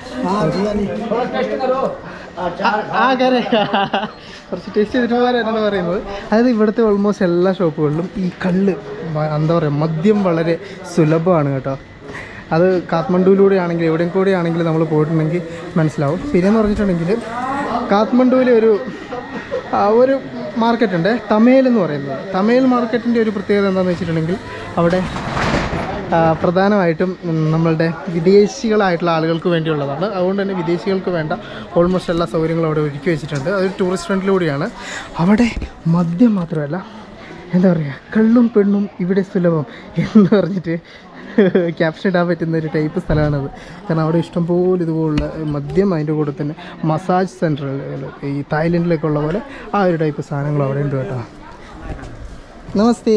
ആ കരെ കുറച്ച് ടേസ്റ്റ് ചെയ്തിട്ട് പോകാൻ എന്നാണ് പറയുന്നത് അതായത് ഇവിടുത്തെ ഓൾമോസ്റ്റ് എല്ലാ ഷോപ്പുകളിലും ഈ കള്ള് വ- എന്താ പറയുക മദ്യം വളരെ സുലഭമാണ് കേട്ടോ അത് കാത്മണ്ഡുവിലൂടെ ആണെങ്കിൽ എവിടെയും കൂടെ ആണെങ്കിൽ നമ്മൾ പോയിട്ടുണ്ടെങ്കിൽ മനസ്സിലാവും പിന്നെ എന്ന് പറഞ്ഞിട്ടുണ്ടെങ്കിൽ കാത്മണ്ഡുവിലെ ഒരു ആ, ഒരു മാർക്കറ്റ് ഉണ്ട് തമേൽ എന്ന് പറയുന്നത് തമേൽ മാർക്കറ്റിൻ്റെ ഒരു പ്രത്യേകത എന്താണെന്ന് വെച്ചിട്ടുണ്ടെങ്കിൽ അവിടെ ആ, പ്രധാനമായിട്ടും ഉം, നമ്മളുടെ വിദേശികളായിട്ടുള്ള ആളുകൾക്ക് വേണ്ടിയുള്ളതാണ് അതുകൊണ്ട് തന്നെ വിദേശികൾക്ക് വേണ്ട ഓൾമോസ്റ്റ് എല്ലാ സൗകര്യങ്ങളും അവിടെ ഒരുക്കി വെച്ചിട്ടുണ്ട് അതൊരു ടൂറിസ്റ്റ് ഫ്രണ്ടിലൂടെയാണ് അവിടെ മദ്യം മാത്രമല്ല എന്താ പറയുക കള്ളും പെണ്ണും ഇവിടെ സുലഭം എന്ന് പറഞ്ഞിട്ട് ക്യാപ്ഷൻ ഇടാൻ പറ്റുന്ന ഒരു ടൈപ്പ് സ്ഥലമാണത് കാരണം അവിടെ ഇഷ്ടംപോലെ ഇതുപോലുള്ള മദ്യം അതിൻ്റെ കൂടെ തന്നെ മസാജ് സെൻറ്ററുകൾ ഈ തായ്ലൻഡിലൊക്കെ ഉള്ള പോലെ ആ ഒരു ടൈപ്പ് സാധനങ്ങൾ അവിടെ ഉണ്ട് കേട്ടോ നമസ്തേ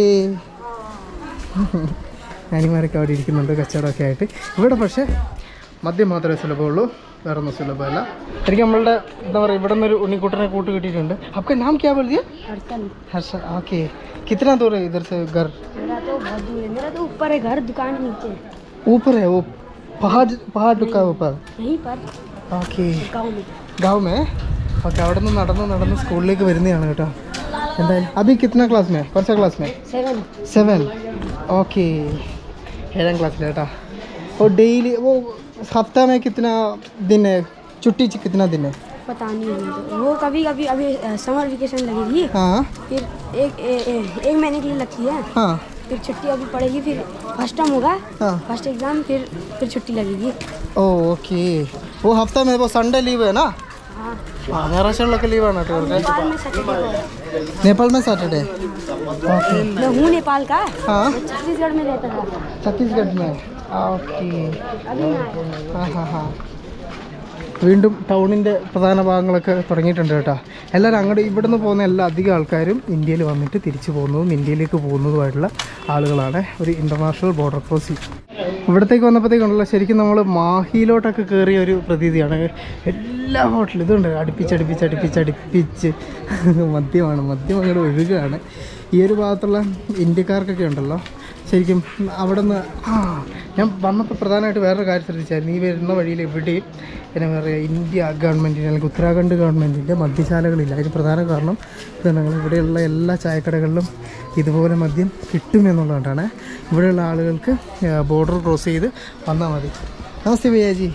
ഞാനിമാരൊക്കെ അവിടെ ഇരിക്കുന്നുണ്ട് കച്ചവടമൊക്കെ ആയിട്ട് ഇവിടെ പക്ഷേ മദ്യം മാത്രമേ സുലഭമുള്ളൂ വേറെ ഒന്നും സുലഭമല്ല എനിക്ക് നമ്മളുടെ എന്താ പറയുക ഇവിടെ നിന്നൊരു ഉണ്ണിക്കുട്ടനെ കൂട്ട് കിട്ടിയിട്ടുണ്ട് आपका नाम क्या बोल दिया हर्षल हर्षल ओके कितना दूर है इधर से घर मेरा तो बहुत दूर है मेरा तो ऊपर है घर दुकान नीचे है ऊपर है वो पहाड़ पहाड़ का ऊपर यहीं पर ഓക്കെ गाँव में ഗാവ് മേ ഓക്കെ അവിടെ നിന്ന് നടന്ന് നടന്ന് സ്കൂളിലേക്ക് വരുന്നതാണ് കേട്ടോ എന്തായാലും अभी कितना क्लास में कौन सा क्लास में सेवन സെവൻ ഓക്കെ ഏഴാം ക്ലാസ്സിൽ കേട്ടോ और डेली वो हफ्ता में कितना दिन है छुट्टी च- कितना दिन है पता नहीं है मुझे। वो कभी कभी अभी समर वेकेशन लगेगी हाँ फिर एक ए, ए, एक महीने के लिए लगती है हाँ फिर छुट्टी अभी पड़ेगी फिर फर्स्ट टर्म होगा हाँ फर्स्ट एग्जाम फिर फिर छुट्टी लगेगी ഓ ഓക്കെ वो हफ्ता में वो संडे लीव है ना हाँ ആ ഞായറാഴ്ചകളിലൊക്കെ ലീവാണ് കേട്ടോ ഇവർക്ക് नेपाल में सैटरडे को है। नेपाल में सैटरडे ओके मैं हूँ नेपाल का हाँ मैं छत्तीसगढ़ में रहता था छत्तीसगढ़ में ഓക്കെ अभी मैं आया ആ ഹാ ഹാ വീണ്ടും ടൗണിൻ്റെ പ്രധാന ഭാഗങ്ങളൊക്കെ തുടങ്ങിയിട്ടുണ്ട് കേട്ടോ എല്ലാവരും അങ്ങോട്ട് ഇവിടുന്ന് പോകുന്ന എല്ലാ അധികം ആൾക്കാരും ഇന്ത്യയിൽ വന്നിട്ട് തിരിച്ചു പോകുന്നതും ഇന്ത്യയിലേക്ക് പോകുന്നതുമായിട്ടുള്ള ആളുകളാണ് ഒരു ഇൻ്റർനാഷണൽ ബോർഡർ ക്രോസിംഗ് ഇവിടത്തേക്ക് വന്നപ്പോഴത്തേക്കുണ്ടല്ലോ ശരിക്കും നമ്മൾ മാഹിയിലോട്ടൊക്കെ കയറിയ ഒരു പ്രതീതിയാണ് എല്ലാ ഹോട്ടലും ഇതുണ്ട് അടുപ്പിച്ച് അടുപ്പിച്ച് അടുപ്പിച്ച് അടുപ്പിച്ച് മദ്യമാണ് മദ്യം അങ്ങോട്ട് ഒഴുകുകയാണ് ഈ ഒരു ഭാഗത്തുള്ള ഇന്ത്യക്കാർക്കൊക്കെ ഉണ്ടല്ലോ ശരിക്കും അവിടെ നിന്ന് ആ ഞാൻ വന്നപ്പോൾ പ്രധാനമായിട്ട് വേറൊരു കാര്യം ശ്രദ്ധിച്ചായിരുന്നു ഈ വരുന്ന വഴിയിൽ എവിടെയും എന്നാ പറയുക ഇന്ത്യ ഗവൺമെൻറ്റിൻ്റെ അല്ലെങ്കിൽ ഉത്തരാഖണ്ഡ് ഗവൺമെൻറ്റിൻ്റെ മദ്യശാലകളില്ല അതിന് പ്രധാന കാരണം ഇത് ഞങ്ങൾ ഇവിടെയുള്ള എല്ലാ ചായക്കടകളിലും ഇതുപോലെ മദ്യം കിട്ടുമെന്നുള്ളതുകൊണ്ടാണ് ഇവിടെയുള്ള ആളുകൾക്ക് ബോർഡർ ക്രോസ് ചെയ്ത് വന്നാൽ മതി നമസ്തേ ഭയ്യാജി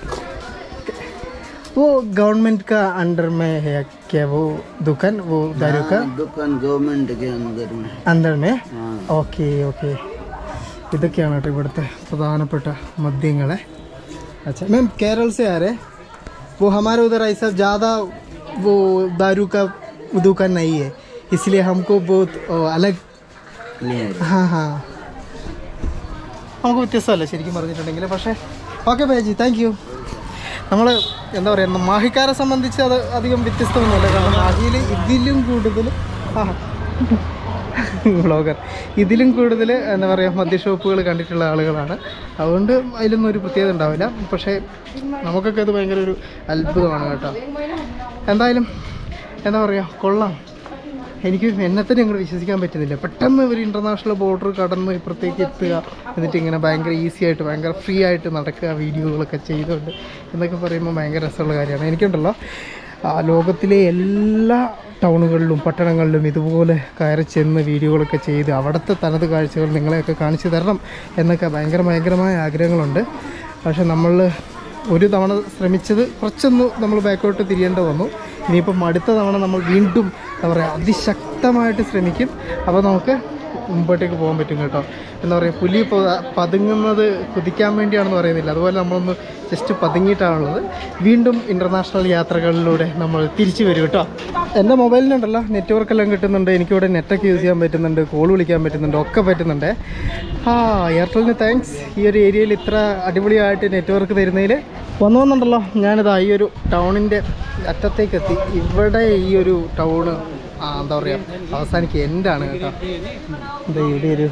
वो गवर्नमेंट का अंडर में है क्या वो दुकान वो दारू का दुकान गवर्नमेंट के अंदर में അന്തർ മേ ഓക്കെ ഓക്കെ ഇതൊക്കെയാണ് കേട്ടോ ഇവിടുത്തെ പ്രധാനപ്പെട്ട മദ്യങ്ങളെ अच्छा मैम केरल से आ रहे वो हमारे उधर ऐसा ज़्यादा वो दारू का दुकान नहीं है इसलिए हमको बहुत ओ, अलग हाँ हाँ നമുക്ക് വ്യത്യസ്തമല്ല ശരിക്കും പറഞ്ഞിട്ടുണ്ടെങ്കിൽ പക്ഷേ ഓക്കെ ബേജി താങ്ക് യു നമ്മൾ എന്താ പറയുക മാഹിക്കാരെ സംബന്ധിച്ച് അത് അധികം വ്യത്യസ്തമൊന്നുമല്ല കാരണം മാഹിയിൽ ഇതിലും കൂടുതൽ ആ ബ്ലോഗർ ഇതിലും കൂടുതൽ എന്താ പറയുക മദ്യഷോപ്പുകൾ കണ്ടിട്ടുള്ള ആളുകളാണ് അതുകൊണ്ട് അതിലൊന്നും ഒരു പ്രത്യേകത ഉണ്ടാവില്ല പക്ഷേ നമുക്കൊക്കെ അത് ഭയങ്കര ഒരു അത്ഭുതമാണ് കേട്ടോ എന്തായാലും എന്താ പറയുക കൊള്ളാം എനിക്ക് എന്നെ തന്നെ അങ്ങോട്ട് വിശ്വസിക്കാൻ പറ്റുന്നില്ല പെട്ടെന്ന് ഒരു ഇൻ്റർനാഷണൽ ബോർഡർ കടന്ന് ഇപ്പുറത്തേക്ക് എത്തുക എന്നിട്ട് ഇങ്ങനെ ഭയങ്കര ഈസി ആയിട്ട് ഭയങ്കര ഫ്രീ ആയിട്ട് നടക്കുക വീഡിയോകളൊക്കെ ചെയ്തുകൊണ്ട് എന്നൊക്കെ പറയുമ്പോൾ ഭയങ്കര രസമുള്ള കാര്യമാണ് എനിക്കുണ്ടല്ലോ ആ, ലോകത്തിലെ എല്ലാ ടൗണുകളിലും പട്ടണങ്ങളിലും ഇതുപോലെ കയറി ചെന്ന് വീഡിയോകളൊക്കെ ചെയ്ത് അവിടുത്തെ തനത് കാഴ്ചകൾ നിങ്ങളെയൊക്കെ കാണിച്ചു തരണം എന്നൊക്കെ ഭയങ്കര ഭയങ്കരമായ ആഗ്രഹങ്ങളുണ്ട് പക്ഷെ നമ്മൾ ഒരു തവണ ശ്രമിച്ചത് കുറച്ചൊന്ന് നമ്മൾ ബാക്കോട്ട് തിരിയേണ്ട വന്നു ഇനിയിപ്പം അടുത്ത തവണ നമ്മൾ വീണ്ടും എന്താ പറയുക അതിശക്തമായിട്ട് ശ്രമിക്കും അപ്പോൾ നമുക്ക് മുമ്പോട്ടേക്ക് പോകാൻ പറ്റും കേട്ടോ എന്താ പറയുക പുലി പ- പതുങ്ങുന്നത് കുതിക്കാൻ വേണ്ടിയാണെന്ന് പറയുന്നില്ല അതുപോലെ നമ്മളൊന്ന് ജസ്റ്റ് പതുങ്ങിയിട്ടാണുള്ളത് വീണ്ടും ഇൻ്റർനാഷണൽ യാത്രകളിലൂടെ നമ്മൾ തിരിച്ചു വരും കേട്ടോ എൻ്റെ മൊബൈലിനുണ്ടല്ലോ നെറ്റ്വർക്ക് എല്ലാം കിട്ടുന്നുണ്ട് എനിക്കിവിടെ നെറ്റൊക്കെ യൂസ് ചെയ്യാൻ പറ്റുന്നുണ്ട് കോൾ വിളിക്കാൻ പറ്റുന്നുണ്ട് ഒക്കെ പറ്റുന്നുണ്ട് ആ എയർടെലിന് താങ്ക്സ് ഈ ഒരു ഏരിയയിൽ ഇത്ര അടിപൊളിയായിട്ട് നെറ്റ്വർക്ക് തരുന്നതിൽ വന്നു വന്നുണ്ടല്ലോ ഞാനിതാ ഈ ഒരു ടൗണിൻ്റെ അറ്റത്തേക്ക് എത്തി ഇവിടെ ഈ ഒരു ടൗണ് ആ എന്താ പറയുക അവസാനിക്ക് എൻഡാണ് കേട്ടോ എന്താ ഇവിടെ ഒരു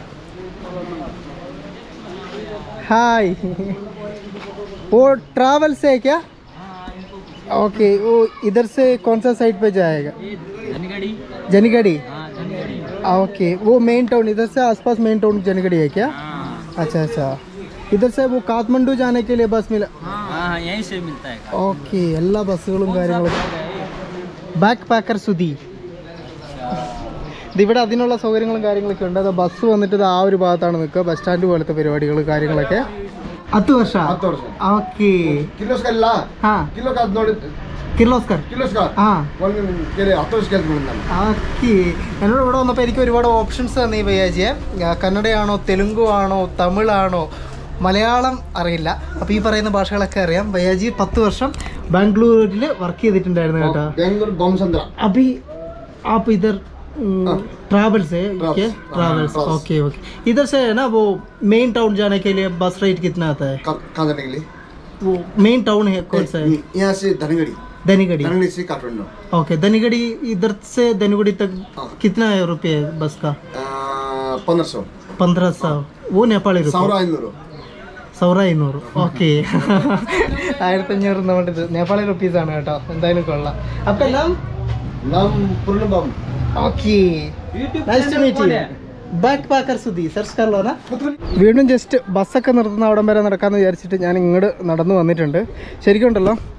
ഹായ് वो ट्रैवल से है क्या ओके वो इधर से कौन सा साइड पे जाएगा जनीगढ़ी ओके वो मेन टाउन इधर से आसपास मेन टाउन जनीगढ़ी है क्या अच्छा अच्छा इधर से वो काठमांडू जाने के लिए बस मिला हाँ यहीं से मिलता है ഓക്കെ എല്ലാ ബസ്സുകളും കാര്യങ്ങളും ബാക്ക് പാക്കർ സുധി ഇതിവിടെ അതിനുള്ള സൗകര്യങ്ങളും കാര്യങ്ങളൊക്കെ ഉണ്ട് അത് ബസ് വന്നിട്ട് ഇത് ആ ഒരു ഭാഗത്താണ് നിൽക്കുക ബസ് സ്റ്റാൻഡ് പോലത്തെ പരിപാടികൾ കാര്യങ്ങളൊക്കെ ಹತ್ತು ವರ್ಷ ಹತ್ತು ವರ್ಷ ಓಕೆ ಕಿಲೋಸ್ಕರ್ ಇಲ್ಲ ಹಾ ಕಿಲೋಕ್ ಅದು ನೋಡಿ കിർലോസ്കർ ಕಿಲೋಸ್ಕರ್ ആ ಒಂದು ಕೆರೆ ಹತ್ತು ವರ್ಷ ಕೆಲಸ ಮಾಡಿದ ನಾನು ഓക്കെ എന്നോട് ഇവിടെ വന്നപ്പോൾ എനിക്ക് ഒരുപാട് ഓപ്ഷൻസ് തന്നെ ഈ വയ്യാജിയെ കന്നഡയാണോ തെലുങ്കു ആണോ തമിഴാണോ മലയാളം അറിയില്ല അപ്പോൾ ഈ പറയുന്ന ഭാഷകളൊക്കെ അറിയാം വയ്യാജി പത്ത് വർഷം ബാംഗ്ലൂരിൽ വർക്ക് ചെയ്തിട്ടുണ്ടായിരുന്നു കേട്ടോ ಬೆಂಗಳೂರು ಬೊಮ್ಮಸಂದ್ರ अभी आप इधर ट्रैवल्स है क्या ट्रैवल्स हाँ, ओके ओके इधर से है ना वो मेन टाउन जाने के लिए बस रेट कितना आता है ಕಾಂತಟಗಿಲಿ वो मेन टाउन है कौन सा है यहाँ से धनगढ़ी धनीगढ़ी धनगढ़ी से काठमांडू ओके धनीगढ़ी इधर से धनीगढ़ी तक हाँ। कितना है रुपये बस का पंद्रह सौ पंद्रह सौ वो नेपाली ಸಾವಿರ रुपये ಐನೂರು സൗറ ഇരുന്നൂറ് ഓക്കെ ആയിരത്തി അഞ്ഞൂറ് നമ്മുടെ ഇത് നേപ്പാളി റുപ്പീസ് ആണ് കേട്ടോ എന്തായാലും കൊള്ളാം അപ്പം എല്ലാം ನಮ್ಮ Poorna Babu okay nice to meet you backpacker Sudhi search കർലോന വീണ്ടും ജസ്റ്റ് ബസ്സൊക്കെ നിർത്തുന്ന അവിടം വരെ നടക്കാമെന്ന് വിചാരിച്ചിട്ട് ഞാൻ ഇങ്ങോട്ട് നടന്നു വന്നിട്ടുണ്ട് ശരിക്കും ഉണ്ടല്ലോ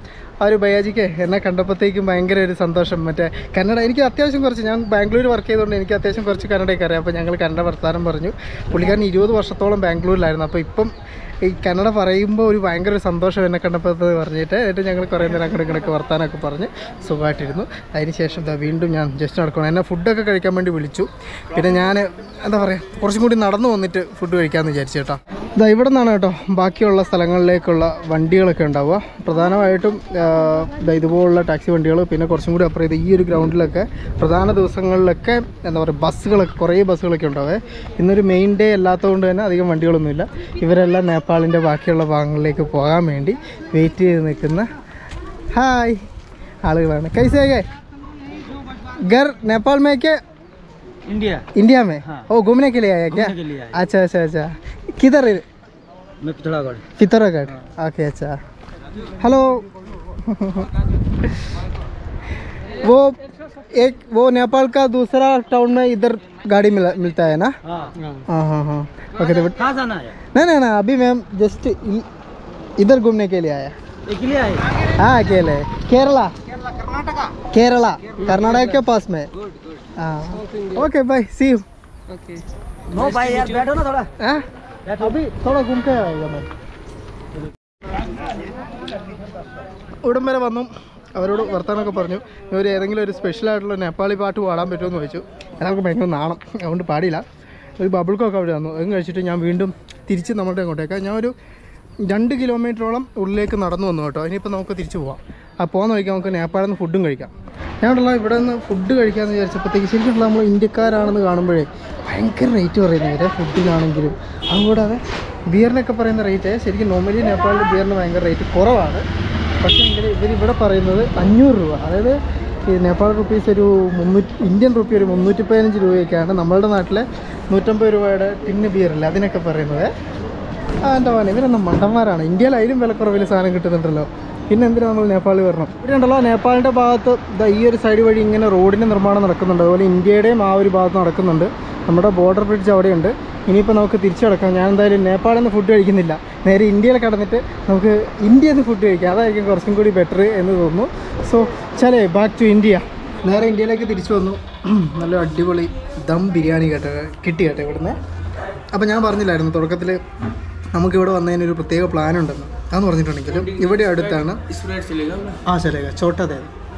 ആ ഒരു ബയാജിക്ക് എന്നെ കണ്ടപ്പോഴത്തേക്കും ഭയങ്കര ഒരു സന്തോഷം മറ്റേ കന്നഡ എനിക്ക് അത്യാവശ്യം കുറച്ച് ഞാൻ ബാംഗ്ലൂർ വർക്ക് ചെയ്തുകൊണ്ട് എനിക്ക് അത്യാവശ്യം കുറച്ച് കന്നഡയൊക്കെ അറിയാം അപ്പോൾ ഞങ്ങൾ കന്നഡ വർത്താനം പറഞ്ഞു പുള്ളിക്കാരൻ ഇരുപത് വർഷത്തോളം ബാംഗ്ലൂരിലായിരുന്നു അപ്പോൾ ഇപ്പം ഈ കന്നഡ പറയുമ്പോൾ ഒരു ഭയങ്കര ഒരു സന്തോഷം എന്നെ കണ്ടപ്പോൾ പറഞ്ഞിട്ട് എന്നിട്ട് ഞങ്ങൾ കുറേ നേരം അങ്ങോട്ട് ഇങ്ങോട്ടൊക്കെ വർത്താനമൊക്കെ പറഞ്ഞ് സുഖമായിട്ടിരുന്നു അതിന് ശേഷം ദാ വീണ്ടും ഞാൻ ജസ്റ്റ് നടക്കണം എന്നെ ഫുഡൊക്കെ കഴിക്കാൻ വേണ്ടി വിളിച്ചു പിന്നെ ഞാൻ എന്താ പറയുക കുറച്ചും കൂടി നടന്നു വന്നിട്ട് ഫുഡ് കഴിക്കാമെന്ന് വിചാരിച്ചു കേട്ടോ ഇതാ ഇവിടെ നിന്നാണ് കേട്ടോ ബാക്കിയുള്ള സ്ഥലങ്ങളിലേക്കുള്ള വണ്ടികളൊക്കെ ഉണ്ടാവുക പ്രധാനമായിട്ടും ആ, ദാ ഇതുപോലുള്ള ടാക്സി വണ്ടികൾ പിന്നെ കുറച്ചും കൂടി അപ്പുറം ഇത് ഈ ഒരു ഗ്രൗണ്ടിലൊക്കെ പ്രധാന ദിവസങ്ങളിലൊക്കെ എന്താ പറയുക ബസ്സുകളൊക്കെ കുറേ ബസ്സുകളൊക്കെ ഉണ്ടാവേ ഇന്നൊരു മെയിൻ ഡേ അല്ലാത്തതുകൊണ്ട് തന്നെ അധികം വണ്ടികളൊന്നുമില്ല ഇവരെല്ലാം നേപ്പാളിൻ്റെ ബാക്കിയുള്ള ഭാഗങ്ങളിലേക്ക് പോകാൻ വേണ്ടി വെയിറ്റ് ചെയ്ത് നിൽക്കുന്ന ഹായ് ആളുകളാണ് കൈസേകെ घर नेपाल में क्या इंडिया इंडिया में ओ घूमने के लिए आया क्या घूमने के लिए आए। अच्छा अच्छा अच्छा किधर है मैं पिथौरागढ़ पिथौरागढ़ ओके अच्छा हेलो वो एक वो नेपाल का दूसरा टाउन में इधर गाड़ी मिला मिलता है ना हाँ हाँ हाँ हाँ ओके तो कहाँ जाना है नहीं नहीं नहीं अभी मैम जस्ट इधर घूमने के लिए आया अकेले आए हाँ अकेले केरला केरला कर्नाटक के पास में हाँ okay bye see you no भाई यार बैठो ना थोड़ा हाँ अभी थोड़ा घूम के आएगा मैं ഇവിടം വരെ വന്നു അവരോട് വർത്താനമൊക്കെ പറഞ്ഞു ഇവർ ഏതെങ്കിലും ഒരു സ്പെഷ്യൽ ആയിട്ടുള്ള നേപ്പാളി പാട്ട് പാടാൻ പറ്റുമോ എന്ന് ചോദിച്ചു എല്ലാവർക്കും ഭയങ്കര നാണം അതുകൊണ്ട് പാടിയില്ല ഒരു ബബിൾക്കൊക്കെ അവിടെ വന്നു അതും കഴിച്ചിട്ട് ഞാൻ വീണ്ടും തിരിച്ച് നമ്മുടെ അങ്ങോട്ടേക്ക് ഞാൻ ഒരു രണ്ട് കിലോമീറ്ററോളം ഉള്ളിലേക്ക് നടന്നു വന്നു കേട്ടോ ഇനിയിപ്പോൾ നമുക്ക് തിരിച്ചു പോവാം ആ പോകുന്ന വഴിക്ക് നമുക്ക് നേപ്പാളിൽ നിന്ന് ഫുഡും കഴിക്കാം ഞാനുള്ള ഇവിടെ നിന്ന് ഫുഡ് കഴിക്കാമെന്ന് വിചാരിച്ചപ്പോഴത്തേക്ക് ശരിക്കും നമ്മൾ ഇന്ത്യക്കാരാണെന്ന് കാണുമ്പോഴേ ഭയങ്കര റേറ്റ് പറയുന്നത് ഇവരെ ഫുഡിനാണെങ്കിലും അതുകൂടാതെ ബിയറിനൊക്കെ പറയുന്ന റേറ്റ് ശരിക്കും നോർമലി നേപ്പാളിൽ ബിയറിന് ഭയങ്കര റേറ്റ് കുറവാണ് പക്ഷേ എങ്കിൽ ഇവരിവിടെ പറയുന്നത് അഞ്ഞൂറ് രൂപ അതായത് ഈ നേപ്പാൾ റുപ്പീസ് ഒരു മുന്നൂറ്റി ഇന്ത്യൻ റുപ്പി ഒരു മുന്നൂറ്റി പതിനഞ്ച് രൂപയൊക്കെയാണ് നമ്മളുടെ നാട്ടിലെ നൂറ്റമ്പത് രൂപയുടെ ടിന്ന് ബിയറില്ല അതിനൊക്കെ പറയുന്നത് ആ എൻ്റെ മോനെ ഇവരൊന്നും മണ്ടന്മാരാണ് ഇന്ത്യയിൽ അതിലും വിലക്കുറവിൽ സാധനം കിട്ടുന്നുണ്ടല്ലോ പിന്നെ എന്തിനാ നമ്മൾ നേപ്പാളിൽ വരണം ഇവിടെ ഉണ്ടല്ലോ നേപ്പാളിൻ്റെ ഭാഗത്ത് ദാ ഈ ഒരു സൈഡ് വഴി ഇങ്ങനെ റോഡിൻ്റെ നിർമ്മാണം നടക്കുന്നുണ്ട് അതുപോലെ ഇന്ത്യയുടെയും ആ ഒരു ഭാഗത്ത് നടക്കുന്നുണ്ട് നമ്മുടെ ബോർഡർ ബ്രിഡ്ജ് അവിടെയുണ്ട് ഇനിയിപ്പോൾ നമുക്ക് തിരിച്ചു കിടക്കാം ഞാൻ എന്തായാലും നേപ്പാളിൽ നിന്ന് ഫുഡ് കഴിക്കുന്നില്ല നേരെ ഇന്ത്യയിൽ കടന്നിട്ട് നമുക്ക് ഇന്ത്യയിൽ നിന്ന് ഫുഡ് കഴിക്കാം അതായിരിക്കും കുറച്ചും കൂടി ബെറ്റർ എന്ന് തോന്നുന്നു സോ ചലേ ബാക്ക് ടു ഇന്ത്യ നേരെ ഇന്ത്യയിലേക്ക് തിരിച്ചു വന്നു നല്ല അടിപൊളി ദം ബിരിയാണി കേട്ടോ കിട്ടി കേട്ടോ ഇവിടുന്ന് അപ്പോൾ ഞാൻ പറഞ്ഞില്ലായിരുന്നു തുടക്കത്തിൽ നമുക്കിവിടെ വന്നതിനൊരു പ്രത്യേക പ്ലാൻ ഉണ്ടെന്ന് അതെന്ന് പറഞ്ഞിട്ടുണ്ടെങ്കിലും ഇവിടെ അടുത്താണ് ആ ചലേക ചോട്ടതേ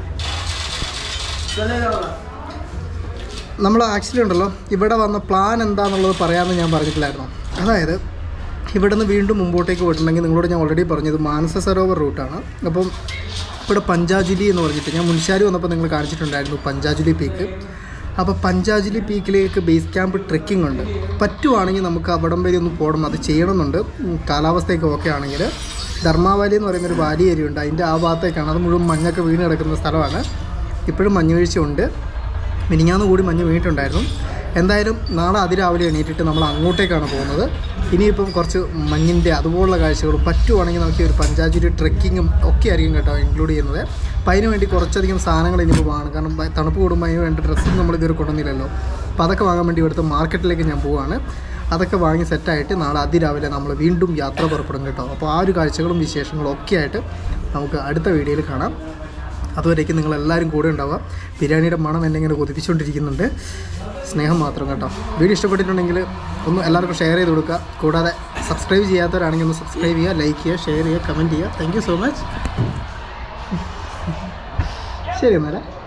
നമ്മൾ ആക്ച്വലി ഉണ്ടല്ലോ ഇവിടെ വന്ന പ്ലാൻ എന്താണെന്നുള്ളത് പറയാമെന്ന് ഞാൻ പറഞ്ഞിട്ടില്ലായിരുന്നു അതായത് ഇവിടെ നിന്ന് വീണ്ടും മുമ്പോട്ടേക്ക് പോയിട്ടുണ്ടെങ്കിൽ നിങ്ങളോട് ഞാൻ ഓൾറെഡി പറഞ്ഞത് മാനസ സരോവർ റൂട്ടാണ് അപ്പം ഇവിടെ പഞ്ചാജുലി എന്ന് പറഞ്ഞിട്ട് ഞാൻ മുൻശാരി വന്നപ്പോൾ നിങ്ങൾ കാണിച്ചിട്ടുണ്ടായിരുന്നു പഞ്ചാജുലി പീക്ക് അപ്പോൾ പഞ്ചാജുലി പീക്കിലേക്ക് ബേസ് ക്യാമ്പ് ട്രെക്കിംഗ് ഉണ്ട് പറ്റുവാണെങ്കിൽ നമുക്ക് അവിടം വരെ ഒന്ന് പോകണം അത് ചെയ്യണമെന്നുണ്ട് ഉം, കാലാവസ്ഥയൊക്കെ ഓക്കെ ആണെങ്കിൽ ധർമാവാലി എന്ന് പറയുന്നൊരു വാലി ഏരിയ ഉണ്ട് അതിൻ്റെ ആ ഭാഗത്തേക്കാണ് അത് മുഴുവൻ മഞ്ഞൊക്കെ വീണ് കിടക്കുന്ന സ്ഥലമാണ് ഇപ്പോഴും മഞ്ഞ് വീഴ്ച ഉണ്ട് മിനിഞ്ഞാന്ന് കൂടി മഞ്ഞ് വീണിട്ടുണ്ടായിരുന്നു എന്തായാലും നാളെ അതിരാവിലെ എണീറ്റിട്ട് നമ്മൾ അങ്ങോട്ടേക്കാണ് പോകുന്നത് ഇനിയിപ്പം കുറച്ച് മഞ്ഞിൻ്റെ അതുപോലുള്ള കാഴ്ചകളും പറ്റുവാണെങ്കിൽ നമുക്ക് ഈ ഒരു പഞ്ചാചുരി ട്രെക്കിങ്ങും ഒക്കെ ആയിരിക്കും കേട്ടോ ഇൻക്ലൂഡ് ചെയ്യുന്നത് അപ്പം അതിന് വേണ്ടി കുറച്ചധികം സാധനങ്ങൾ ഇനിയിപ്പോൾ വാങ്ങണം കാരണം ഭ- തണുപ്പ് കൂടുമ്പോൾ അതിന് വേണ്ട ഡ്രസ്സും നമ്മൾ ഇതുവരെ കൊണ്ടുവന്നില്ലല്ലോ അപ്പോൾ അതൊക്കെ വാങ്ങാൻ വേണ്ടി ഇവിടുത്തെ മാർക്കറ്റിലേക്ക് ഞാൻ പോവാണ് അതൊക്കെ വാങ്ങി സെറ്റായിട്ട് നാളെ അതിരാവിലെ നമ്മൾ വീണ്ടും യാത്ര പുറപ്പെടും കേട്ടോ അപ്പോൾ ആ ഒരു കാഴ്ചകളും വിശേഷങ്ങളും ഒക്കെ ആയിട്ട് നമുക്ക് അടുത്ത വീഡിയോയിൽ കാണാം അതുവരേക്കും നിങ്ങൾ എല്ലാവരും കൂടെ ഉണ്ടാവുക ബിരിയാണിയുടെ മണം എന്നെ ഇങ്ങനെ കൊതിപ്പിച്ചുകൊണ്ടിരിക്കുന്നുണ്ട് സ്നേഹം മാത്രം കേട്ടോ വീഡിയോ ഇഷ്ടപ്പെട്ടിട്ടുണ്ടെങ്കിൽ ഒന്ന് എല്ലാവർക്കും ഷെയർ ചെയ്ത് കൊടുക്കുക കൂടാതെ സബ്സ്ക്രൈബ് ചെയ്യാത്തവരാണെങ്കിൽ ഒന്ന് സബ്സ്ക്രൈബ് ചെയ്യുക ലൈക്ക് ചെയ്യുക ഷെയർ ചെയ്യുക കമൻറ്റ് ചെയ്യുക താങ്ക് യു സോ മച്ച് ശരി എന്നാലേ